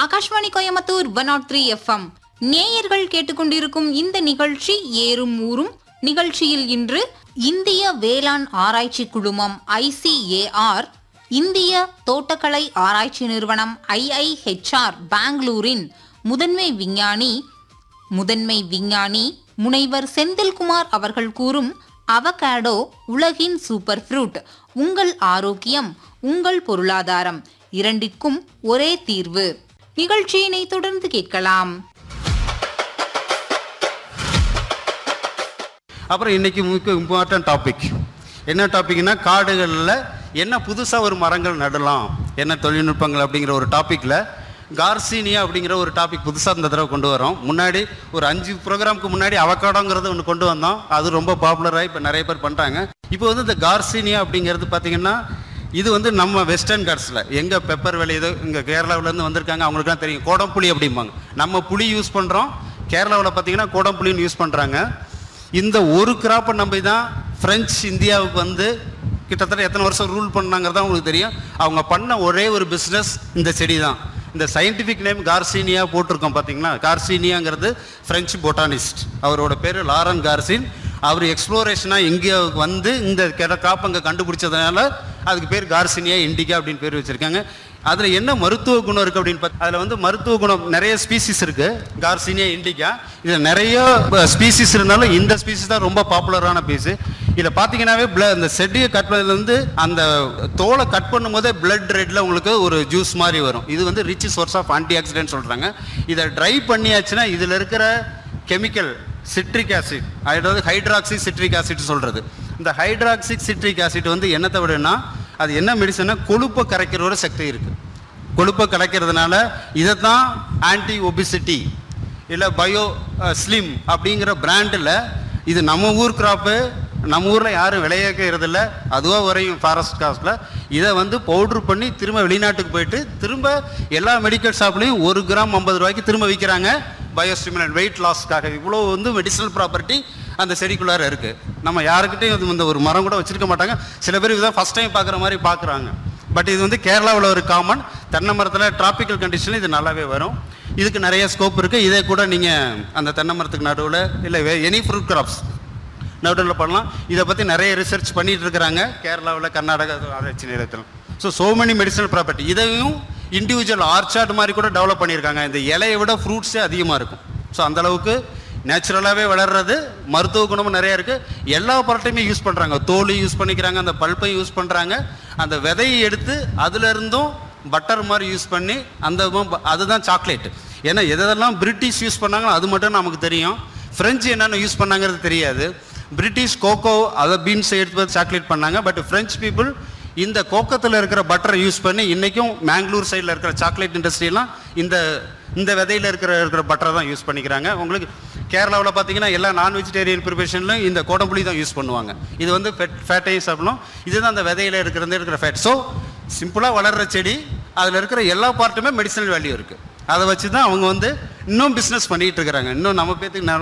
Akashvani Coimbatore one naught three FM நேயர்கள் கேட்டுக்கொண்டிருக்கும் இந்த நிகழ்ச்சி ஏறும் ஊரும் நிகழ்ச்சியில் இன்று இந்திய வேளாண் ஆராய்ச்சி குழுமம் ஐசிஏஆர் இந்திய தோட்டக்கலை ஆராய்ச்சி நிறுவனம் ஐஐஹெச்ஆர் பெங்களூரின் முதன்மை விஞ்ஞானி முதன்மை விஞ்ஞானி முனைவர் செந்தில்குமார் அவர்கள் கூறும் அவகாடோ உலகின் சூப்பர் ஃப்ரூட் உங்கள் ஆரோக்கியம் உங்கள் பொருளாதாரம் இரண்டிற்கும் ஒரே தீர்வு நிகழ்ச்சியினை தொடர்ந்து கேட்கலாம் அப்புறம் இன்னைக்கு முக்கிய இம்பார்ட்டன்ட் டாபிக் என்ன டாபிக்னா காடுகளில் என்ன புதுசாக ஒரு மரங்கள் நடலாம் என்ன தொழில்நுட்பங்கள் அப்படிங்கிற ஒரு டாப்பிக்கில் கார்சீனியா அப்படிங்கிற ஒரு டாபிக் புதுசாக இந்த தடவை கொண்டு வரோம் முன்னாடி ஒரு அஞ்சு ப்ரோக்ராமுக்கு முன்னாடி அவக்காடோங்கிறது ஒன்று கொண்டு வந்தோம் அது ரொம்ப பாப்புலராக இப்போ நிறைய பேர் பண்ணிட்டாங்க இப்போ வந்து இந்த கார்சீனியா அப்படிங்கிறது பார்த்தீங்கன்னா இது வந்து நம்ம வெஸ்டர்ன் காட்ஸில் எங்கே பெப்பர் விளையுதோ இங்கே கேரளாவிலேருந்து வந்திருக்காங்க அவங்களுக்குலாம் தெரியும் கோடம்புளி அப்படிம்பாங்க நம்ம புளி யூஸ் பண்ணுறோம் கேரளாவில் பார்த்தீங்கன்னா கோடம்புளின்னு யூஸ் பண்ணுறாங்க இந்த ஒரு கிராப்பை நம்பி தான் பிரெஞ்சு இந்தியாவுக்கு வந்து கிட்டத்தட்ட எத்தனை வருஷம் ரூல் பண்ணாங்கிறதா உங்களுக்கு தெரியும் அவங்க பண்ண ஒரே ஒரு பிஸ்னஸ் இந்த செடி தான் இந்த சயின்டிஃபிக் நேம் கார்சீனியா போட்டிருக்கோம் பார்த்தீங்களா கார்சீனியாங்கிறது பிரெஞ்சு பொட்டானிஸ்ட் அவரோட பேர் லாரன் கார்சின் அவர் எக்ஸ்ப்ளோரேஷனாக இந்தியாவுக்கு வந்து இந்த கிட கிராப் அங்கே கண்டுபிடிச்சதுனால அதுக்கு பேர் கார்சினியா இண்டிகா அப்படின்னு பேர் வச்சுருக்காங்க அதில் என்ன மருத்துவ குணம் இருக்குது அப்படின்னு பார்த்து அதில் வந்து மருத்துவ குணம் நிறைய ஸ்பீசிஸ் இருக்குது கார்சினியா இண்டிகா இதில் நிறைய ஸ்பீசிஸ் இருந்தாலும் இந்த ஸ்பீசிஸ் தான் ரொம்ப பாப்புலரான பீஸு இதில் பார்த்தீங்கன்னாவே பிள இந்த செடியை கட் பண்ணதுலேருந்து அந்த தோலை கட் பண்ணும்போதே பிளட் ரெட்டில் உங்களுக்கு ஒரு ஜூஸ் மாதிரி வரும் இது வந்து rich source of antioxidant சொல்கிறாங்க இதை ட்ரை பண்ணியாச்சுன்னா இதில் இருக்கிற கெமிக்கல் சிட்ரிக் ஆசிட் அதாவது ஹைட்ராக்சி சிட்ரிக் ஆசிட் சொல்கிறது இந்த ஹைட்ராக்சிக் சிட்ரிக் ஆசிட் வந்து என்னத்தை விடனா அது என்ன மெடிசன்னா கொழுப்பை கரைக்கிற ஒரு சக்தி இருக்குது கொழுப்பை கரைக்கிறதுனால இதை தான் ஆன்டி ஒபிசிட்டி இல்லை பயோ ஸ்லிம் அப்படிங்கிற பிராண்டில் இது நம்ம ஊர் கிராப்பு நம்ம ஊரில் யாரும் விளைவிக்கிறதில்ல அதுவாக வரையும் ஃபாரஸ்ட் காஸ்ட்டில் இதை வந்து பவுட்ரு பண்ணி திரும்ப வெளிநாட்டுக்கு போயிட்டு திரும்ப எல்லா மெடிக்கல் ஷாப்லேயும் ஒரு கிராம் ஐம்பது ரூபாய்க்கு திரும்ப விற்கிறாங்க பயோஸ்டிமுலன் வெயிட் லாஸ்க்காக இவ்வளோ வந்து மெடிசனல் ப்ராப்பர்ட்டி அந்த செடிக்குள்ளார இருக்குது நம்ம யாருக்கிட்டையும் இது இந்த ஒரு மரம் கூட வச்சிருக்க மாட்டாங்க சில பேர் இதுதான் ஃபஸ்ட் டைம் பார்க்குற மாதிரி பார்க்குறாங்க பட் இது வந்து கேரளாவில் ஒரு காமன் தென்னை மரத்தில் டிராபிக்கல் கண்டிஷனில் இது நல்லாவே வரும் இதுக்கு நிறைய ஸ்கோப் இருக்குது இதே கூட நீங்கள் அந்த தென்னை மரத்துக்கு நடுவில் இல்லை எனி ஃப்ரூட் கிராப்ஸ் நடுவில் பண்ணலாம் இதை பற்றி நிறைய ரிசர்ச் பண்ணிட்டு இருக்கிறாங்க கேரளாவில் கர்நாடகா ஆராய்ச்சி நிலையத்தில் so so many medicinal property இதையும் இண்டிவிஜுவல் ஆர்ச்சார்ட் மாதிரி கூட டெவலப் பண்ணியிருக்காங்க இந்த இலையை விட ஃப்ரூட்ஸே அதிகமாக இருக்கும் ஸோ அந்த அளவுக்கு நேச்சுரலாகவே வளர்றது மருத்துவ குணமும் நிறைய இருக்குது எல்லா பொருட்டையுமே யூஸ் பண்ணுறாங்க தோல் யூஸ் பண்ணிக்கிறாங்க அந்த பல்ப்பை யூஸ் பண்ணுறாங்க அந்த விதையை எடுத்து அதுலேருந்தும் பட்டர் மாதிரி யூஸ் பண்ணி அந்த ம- அதுதான் சாக்லேட் ஏன்னா எதெல்லாம் பிரிட்டிஷ் யூஸ் பண்ணாங்களோ அது மட்டும் நமக்கு தெரியும் ஃப்ரெஞ்சு என்னென்ன யூஸ் பண்ணாங்கிறது தெரியாது பிரிட்டிஷ் கோகோ அதை பீன்ஸ் எடுத்து வந்து சாக்லேட் பண்ணாங்க பட் ஃப்ரெஞ்ச் பீப்புள் இந்த கோக்கத்தில் இருக்கிற பட்டரை யூஸ் பண்ணி இன்றைக்கும் மேங்களூர் சைடில் இருக்கிற சாக்லேட் இண்டஸ்ட்ரியெல்லாம் இந்த இந்த விதையில் இருக்கிற இருக்கிற பட்டரை தான் யூஸ் பண்ணிக்கிறாங்க உங்களுக்கு கேரளாவில் பார்த்தீங்கன்னா எல்லா நான் வெஜிடேரியன் ப்ரிப்பரேஷன்லையும் இந்த கோடம்புளி தான் யூஸ் பண்ணுவாங்க இது வந்து ஃபெட் ஃபேட்டையும் சாப்பிடணும் இதுதான் அந்த விதையில் இருக்கிறது இருக்கிற ஃபேட் ஸோ சிம்பிளாக வளர்கிற செடி அதில் இருக்கிற எல்லா பார்ட்டுமே மெடிசனல் வேல்யூ இருக்குது அதை வச்சு தான் அவங்க வந்து இன்னும் பிஸ்னஸ் பண்ணிகிட்டு இருக்கிறாங்க இன்னும் நம்ம பேத்துக்கு